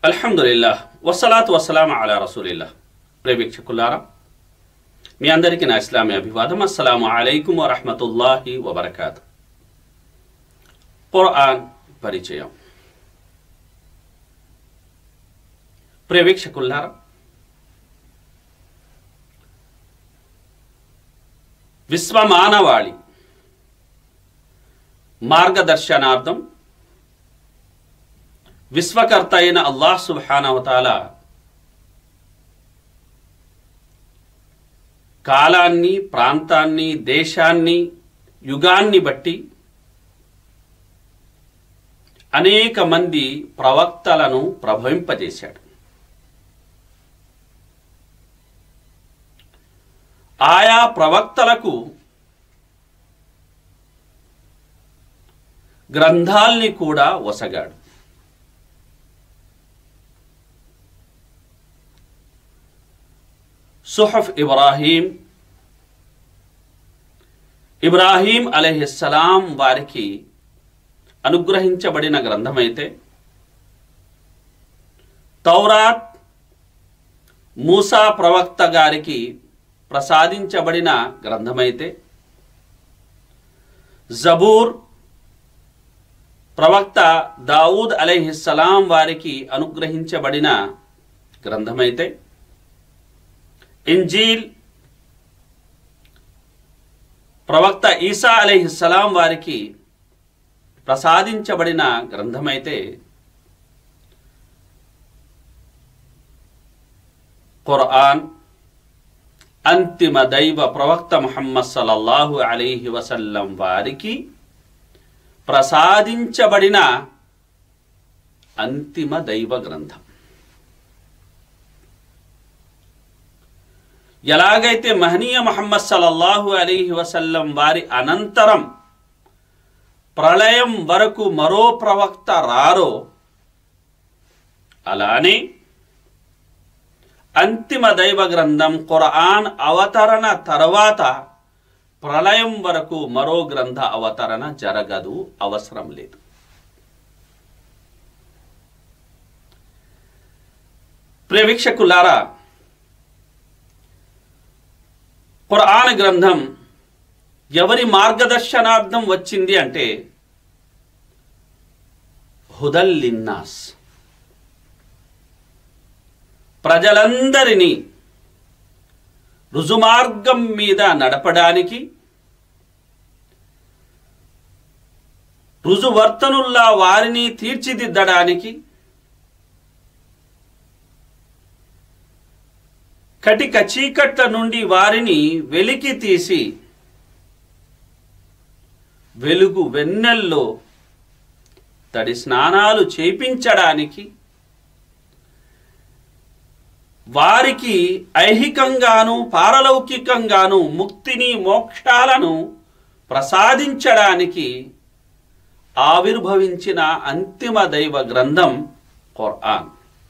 అల్హమ్దుల్లా వసలాత్ వసలాం అలా రసూలిల్లా ప్రియ వీక్షకులారా మీ అందరికీ నా ఇస్లామీ అభివాదం అస్సలాము అలైకుం వరహమతుల్లాహి వబర్కాత్ ఖురాన్ పరిచయం ప్రియ వీక్షకులారా విశ్వ మానవాళి మార్గదర్శనార్థం విశ్వకర్త అయిన అల్లాహ్ సుబ్హానవతాల కాలాన్ని ప్రాంతాన్ని దేశాన్ని యుగాన్ని బట్టి అనేక మంది ప్రవక్తలను ప్రభవింపజేశాడు ఆయా ప్రవక్తలకు గ్రంథాల్ని కూడా వసగాడు సుహఫ్ ఇబ్రాహీం ఇబ్రాహీం అలహిస్సలాం వారికి అనుగ్రహించబడిన గ్రంథమైతే తౌరాత్ మూసా ప్రవక్త గారికి ప్రసాదించబడిన గ్రంథమైతే జబూర్ ప్రవక్త దావూద్ అలైహిస్సలాం వారికి అనుగ్రహించబడిన గ్రంథమైతే ఇంజీల్ ప్రవక్త ఈసా అలైహిస్సలాం వారికి ప్రసాదించబడిన గ్రంథమైతే ఖురాన్ అంతిమ దైవ ప్రవక్త ముహమ్మద్ సల్లల్లాహు అలైహి వసల్లం వారికి ప్రసాదించబడిన అంతిమ దైవ గ్రంథం ఎలాగైతే మహనీయ మహమ్మద్ సల్లల్లాహు అలీహి వసల్లం వారి అనంతరం ప్రళయం వరకు మరో ప్రవక్త రారో అలానే అంతిమ దైవ గ్రంథం ఖురాన్ అవతరణ తర్వాత ప్రళయం వరకు మరో గ్రంథ అవతరణ జరగదు అవసరం లేదు ప్రేవీక్షకులారా ఖురాన్ గ్రంథం ఎవరి మార్గదర్శనార్థం వచ్చింది అంటే హుదల్లిన్నాస్ ప్రజలందరినీ రుజుమార్గం మీద నడపడానికి రుజువర్తనుల్లా వారిని తీర్చిదిద్దడానికి కటిక చీకట్ల నుండి వారిని వెలికి తీసి వెలుగు వెన్నెల్లో తడి స్నానాలు చేపించడానికి వారికి ఐహికంగాను పారలౌకికంగాను ముక్తిని మోక్షాలను ప్రసాదించడానికి ఆవిర్భవించిన అంతిమ దైవ గ్రంథం ఖురాన్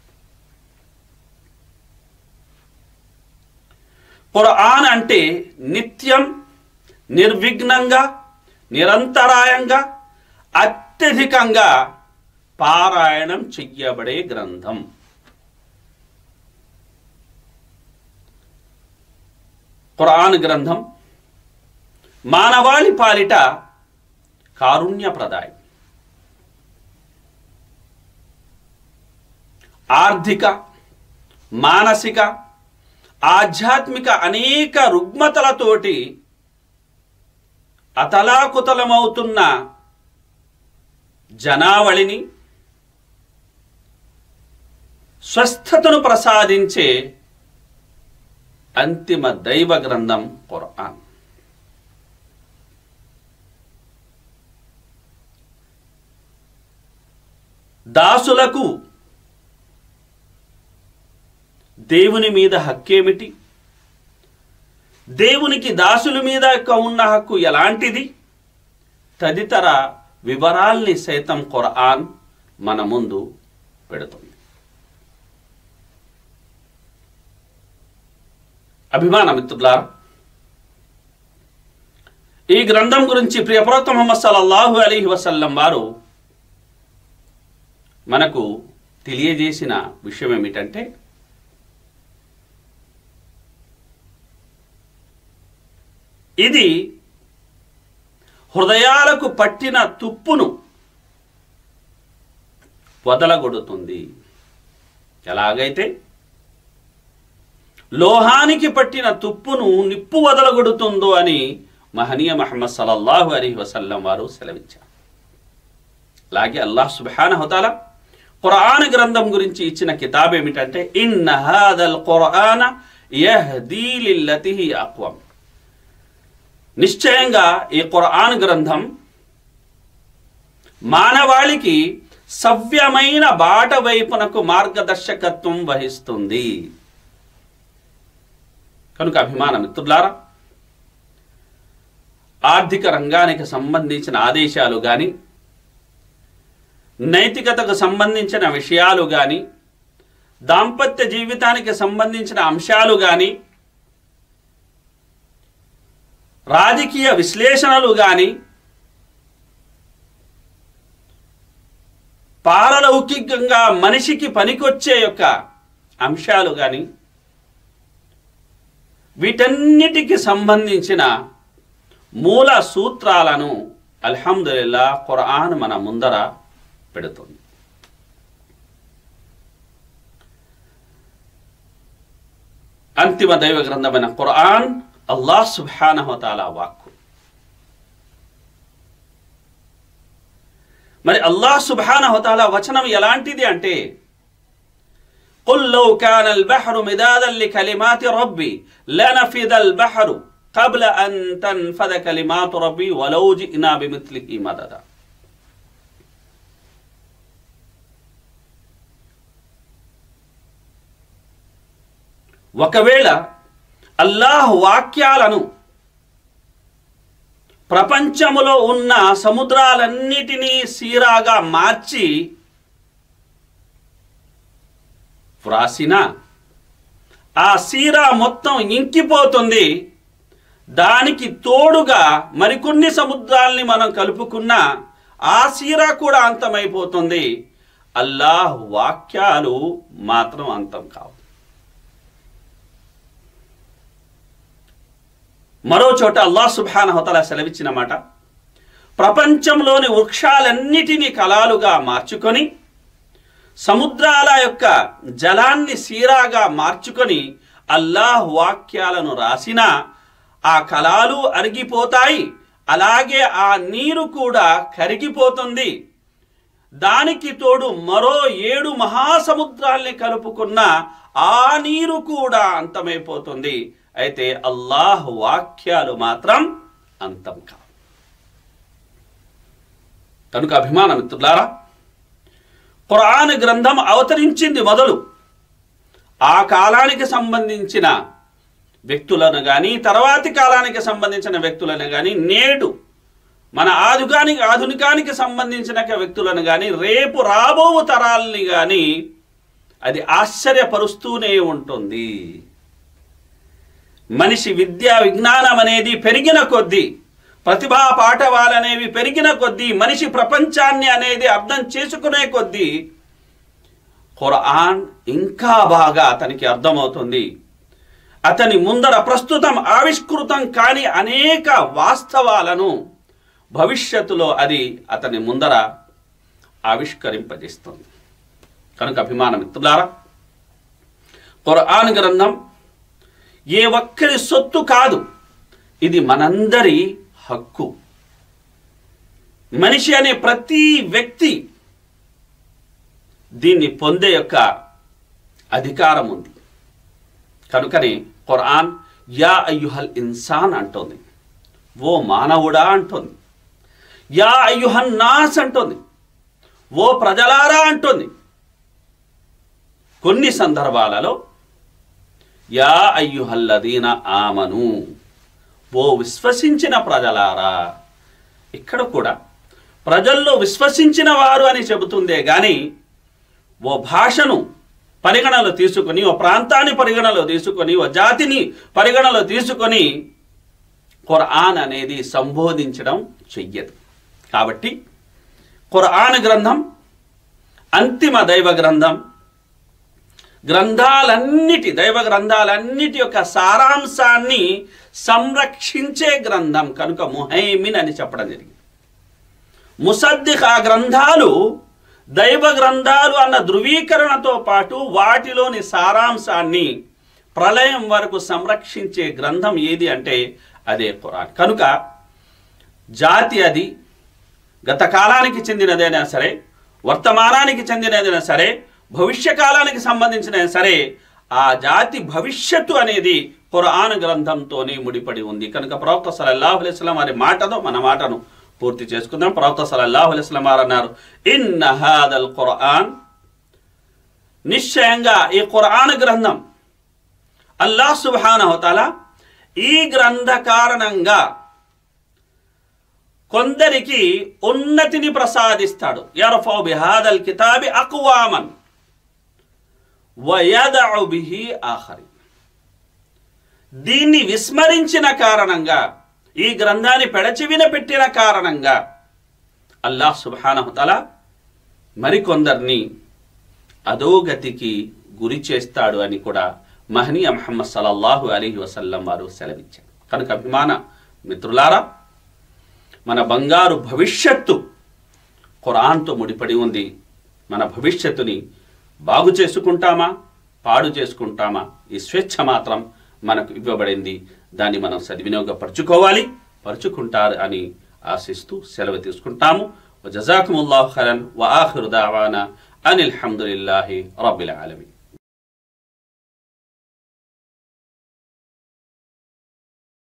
ఖురాన్ అంటే నిత్యం నిర్విఘ్నంగా నిరంతరాయంగా అత్యధికంగా పారాయణం చెయ్యబడే గ్రంథం ఖురాన్ గ్రంథం మానవాళి పాలిట కారుణ్యప్రదాయం ఆర్థిక మానసిక ఆధ్యాత్మిక అనేక రుగ్మతలతోటి అతలాకుతలమవుతున్న జనావళిని స్వస్థతను ప్రసాదించే అంతిమ దైవ గ్రంథం ఖురాన్ దాసులకు దేవుని మీద హక్కేమిటి దేవునికి దాసుల మీద ఉన్న హక్కు ఎలాంటిది తదితర వివరాల్ని సైతం ఖురాన్ మన ముందు పెడుతుంది అభిమాన మిత్రులారా ఈ గ్రంథం గురించి ప్రియప్రవక్త ముహమ్మద్ సల్లల్లాహు అలీహి వసల్లం వారు మనకు తెలియజేసిన విషయం ఏమిటంటే ఇది హృదయాలకు పట్టిన తుప్పును వదలగొడుతుంది ఎలాగైతే లోహానికి పట్టిన తుప్పును నిప్పు వదలగొడుతుందో అని మహనీయ మహమ్మద్ సల్లల్లాహు అలీ వసల్లం వారు సెలవించారు అలాగే అల్లాహ్ సుబ్హానహుతాల ఖురాన్ గ్రంథం గురించి ఇచ్చిన కితాబ్ ఏమిటంటే ఇన్ హాదల్ ఖురాన యహ్దీ లిల్లతి హి అక్వం నిశ్చయంగా ఈ ఖురాన్ గ్రంథం మానవాళికి సవ్యమైన బాట వైపునకు మార్గదర్శకత్వం వహిస్తుంది కనుక అభిమాన మిత్రులారా ఆర్థిక రంగానికి సంబంధించిన ఆదేశాలు కానీ నైతికతకు సంబంధించిన విషయాలు కానీ దాంపత్య జీవితానికి సంబంధించిన అంశాలు కానీ రాజకీయ విశ్లేషణలు కానీ పారలౌకికంగా మనిషికి పనికొచ్చే యొక్క అంశాలు కానీ వీటన్నిటికి సంబంధించిన మూల సూత్రాలను అల్హమ్దుల్లా ఖురాన్ మన ముందర పెడుతుంది అంతిమ దైవ గ్రంథమైన ఖురాన్ అల్లాహ్ సుబ్హానహుతాల వాక్కు మరి అల్లాహ్ సుబ్హానహుతాల వచనం ఎలాంటిది అంటే قل لو كان البحر مدادا لكلمات ربي لنفذ البحر قبل أن تنفذ كلمات ربي ولو جئنا بمثله مددا ఒకవేళ అల్లాహ్ వాక్యాలను ప్రపంచములో ఉన్న సముద్రాలన్నిటినీ సీరాగా మార్చి వ్రాసిన ఆ సీరా మొత్తం ఇంకిపోతుంది దానికి తోడుగా మరికొన్ని సముద్రాల్ని మనం కలుపుకున్నా ఆ సీరా కూడా అంతమైపోతుంది అల్లాహ్ వాక్యాలు మాత్రం అంతం కావు మరో చోట అల్లాహ్ సుబ్హానహుతల సెలవిచ్చిన మాట ప్రపంచంలోని వృక్షాలన్నిటినీ కలాలుగా మార్చుకొని సముద్రాల యొక్క జలాన్ని సీరాగా మార్చుకొని అల్లాహ్ వాక్యాలను రాసిన ఆ కళాలు అరిగిపోతాయి అలాగే ఆ నీరు కూడా కరిగిపోతుంది దానికి తోడు మరో ఏడు మహాసముద్రాల్ని కలుపుకున్న ఆ నీరు కూడా అంతమైపోతుంది అయితే అల్లాహ్ వాక్యాలు మాత్రం అంతం కావు కనుక అభిమాన మిత్రులారా ఖురాన్ గ్రంథం అవతరించింది మొదలు ఆ కాలానికి సంబంధించిన వ్యక్తులను కానీ తర్వాతి కాలానికి సంబంధించిన వ్యక్తులను కానీ నేడు మన ఆధుకానికి ఆధునికానికి సంబంధించిన వ్యక్తులను కానీ రేపు రాబో తరాల్ని కానీ అది ఆశ్చర్యపరుస్తూనే ఉంటుంది మనిషి విద్యా విజ్ఞానం అనేది పెరిగిన కొద్దీ ప్రతిభా పాఠవాలనేవి పెరిగిన కొద్దీ మనిషి ప్రపంచాన్ని అనేది అర్థం చేసుకునే కొద్దీ ఖురాన్ ఇంకా బాగా అతనికి అర్థమవుతుంది అతని ముందర ప్రస్తుతం ఆవిష్కృతం కాని అనేక వాస్తవాలను భవిష్యత్తులో అది అతని ముందర ఆవిష్కరింపజేస్తుంది కనుక అభిమాన మిత్రులారా ఖురాన్ గ్రంథం ఏ ఒక్కరి సొత్తు కాదు ఇది మనందరి హక్కు మనిషి అనే ప్రతి వ్యక్తి దీన్ని పొందే యొక్క అధికారం ఉంది కనుకనే ఖురాన్ యా అయ్యుహల్ ఇన్సాన్ అంటోంది ఓ మానవుడా అంటోంది యా అయ్యుహన్ నాస్ అంటోంది ఓ ప్రజలారా అంటోంది కొన్ని సందర్భాలలో యా అయ్యుహల్లదీన ఆమను ఓ విశ్వసించిన ప్రజలారా ఇక్కడ కూడా ప్రజల్లో విశ్వసించిన వారు అని చెబుతుందే గాని ఓ భాషను పరిగణలో తీసుకొని ఓ ప్రాంతాన్ని పరిగణలో తీసుకొని ఓ జాతిని పరిగణలో తీసుకొని ఖురాన్ అనేది సంబోధించడం చెయ్యదు కాబట్టి ఖురాన్ గ్రంథం అంతిమ దైవ గ్రంథం గ్రంథాలన్నిటి దైవ గ్రంథాలన్నిటి యొక్క సారాంశాన్ని సంరక్షించే గ్రంథం కనుక ముహైమిన్ అని చెప్పడం జరిగింది ముసద్దిక్ ఆ గ్రంథాలు దైవ గ్రంథాలు అన్న ధృవీకరణతో పాటు వాటిలోని సారాంశాన్ని ప్రళయం వరకు సంరక్షించే గ్రంథం ఏది అంటే అదే ఖురాన్ కనుక జాతి అది గత కాలానికి చెందినదైనా సరే వర్తమానానికి చెందినదైనా సరే భవిష్య కాలానికి సంబంధించిన సరే ఆ జాతి భవిష్యత్తు అనేది ఖురాన్ గ్రంథంతోనే ముడిపడి ఉంది కనుక ప్రవక్త సలల్లాహు అలైస్లం వారి మాటతో మన మాటను పూర్తి చేసుకుందాం ప్రవక్త సలల్లాహు అలైస్లం వారు అన్నారు ఇన్ హాదల్ ఖురాన్ నిశ్చయంగా ఈ ఖురాన్ గ్రంథం అల్లాహ్ సుబ్హానహుతాల ఈ గ్రంథ కారణంగా కొందరికి ఉన్నతిని ప్రసాదిస్తాడు యర్ఫౌ బిహాదల్ కితాబి అక్వామన్ వయదఉ బిహి ఆఖరి దీన్ని విస్మరించిన కారణంగా ఈ గ్రంథాన్ని పెడచివిన పెట్టిన కారణంగా అల్లాహ్ సుబ్హానహుతల మరికొందరిని అధోగతికి గురి చేస్తాడు అని కూడా మహనీయ మహమ్మద్ సల్లల్లాహు అలీహి వసల్లం వారు సెలవిచ్చారు కనుక అభిమాన మిత్రులారా మన బంగారు భవిష్యత్తు ఖురాన్తో ముడిపడి ఉంది మన భవిష్యత్తుని బాగు చేసుకుంటామా పాడు చేసుకుంటామా ఈ స్వేచ్ఛ మాత్రం మనకు ఇవ్వబడింది దాన్ని మనం సద్వినియోగపరచుకోవాలి పరుచుకుంటారు అని ఆశిస్తూ సెలవు తీసుకుంటాము జజాకుముల్లాహు ఖైరన్ వ ఆఖిరు దావానా అనిల్ హమ్దులిల్లాహి రబ్బిల్ ఆలమీన్